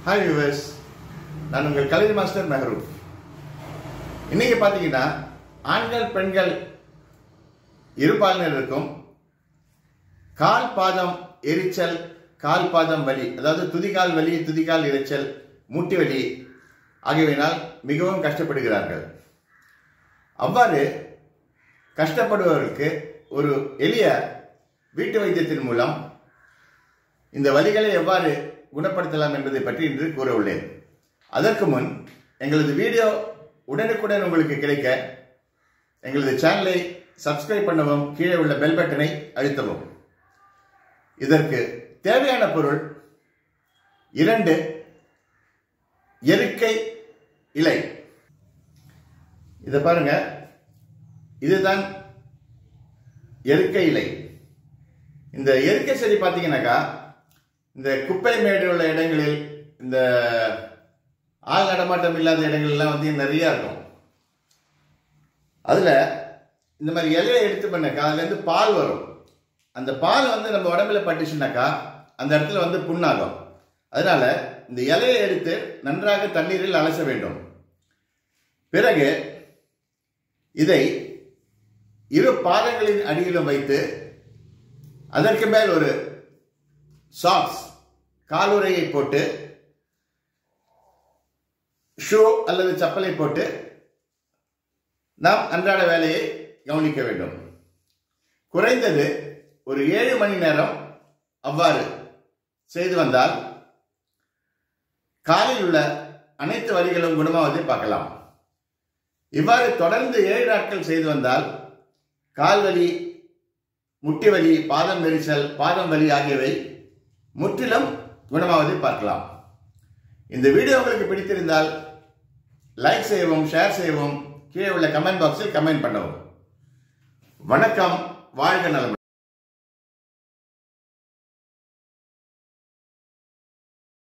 hi viewers நான் உங்கள் கலை master மெஹரூப் இன்னைக்கு பார்த்தீங்கன்னா ஆண்கள் பெண்கள் இருபாலினருக்கும் கால் பாதம் எரிச்சல் கால் பாதம் வலி அதாவது துதிகால் வலி துதிகால் இரைச்சல் மூட்டி வலி ஆகியவையினால் மிகவும் கஷ்டப்படுகிறார்கள் அவ்வாறு கஷ்டப்படுபவர்களுக்கு ஒரு எளிய வீட்டு வைத்தியத்தின் மூலம் இந்த வலிகளை எவ்வாறு குணப்படுத்தலாம் என்பதை பற்றி இன்று கூற உள்ளேன் அதற்கு முன் எங்களது வீடியோ உடனுக்குடன் உங்களுக்கு கிடைக்க எங்களது சேனலை சப்ஸ்கிரைப் பண்ணவும் கீழே உள்ள பெல் பட்டனை அழுத்தவும் இதற்கு தேவையான பொருள் இரண்டு எருக்கை இலை இதை பாருங்க இதுதான் எருக்கை இலை இந்த எருக்கை செடி பார்த்தீங்கன்னாக்கா இந்த குப்பை மேடு உள்ள இடங்களில் இந்த ஆள் நடமாட்டம் இல்லாத இடங்கள்லாம் வந்து நிறைய இருக்கும் அதில் இந்த மாதிரி இலையை எடுத்து பண்ணாக்கா அதுலேருந்து பால் வரும் அந்த பால் வந்து நம்ம உடம்புல பட்டுச்சுனாக்கா அந்த இடத்துல வந்து புண்ணாகும் அதனால இந்த இலையை எடுத்து நன்றாக தண்ணீரில் அலச வேண்டும் பிறகு இதை இரு பாதங்களின் அடியிலும் வைத்து அதற்கு மேல் ஒரு சாக்ஸ் காலுறையை போட்டு ஷூ அல்லது சப்பலை போட்டு நாம் அன்றாட வேலையை கவனிக்க வேண்டும் குறைந்தது ஒரு ஏழு மணி நேரம் அவ்வாறு செய்து வந்தால் காலில் உள்ள அனைத்து வலிகளும் குணமாவதை பார்க்கலாம் இவ்வாறு தொடர்ந்து ஏழு நாட்கள் செய்து வந்தால் கால்வலி முட்டி வலி பாதம் நெரிசல் பாதம் வலி ஆகியவை முற்றிலும் குணமாவதை பார்க்கலாம் இந்த வீடியோ உங்களுக்கு பிடித்திருந்தால் லைக் செய்யவும் ஷேர் செய்யவும் கீழே உள்ள கமெண்ட் பாக்ஸில் கமெண்ட் பண்ணவும் வணக்கம் வாழ்க நலம்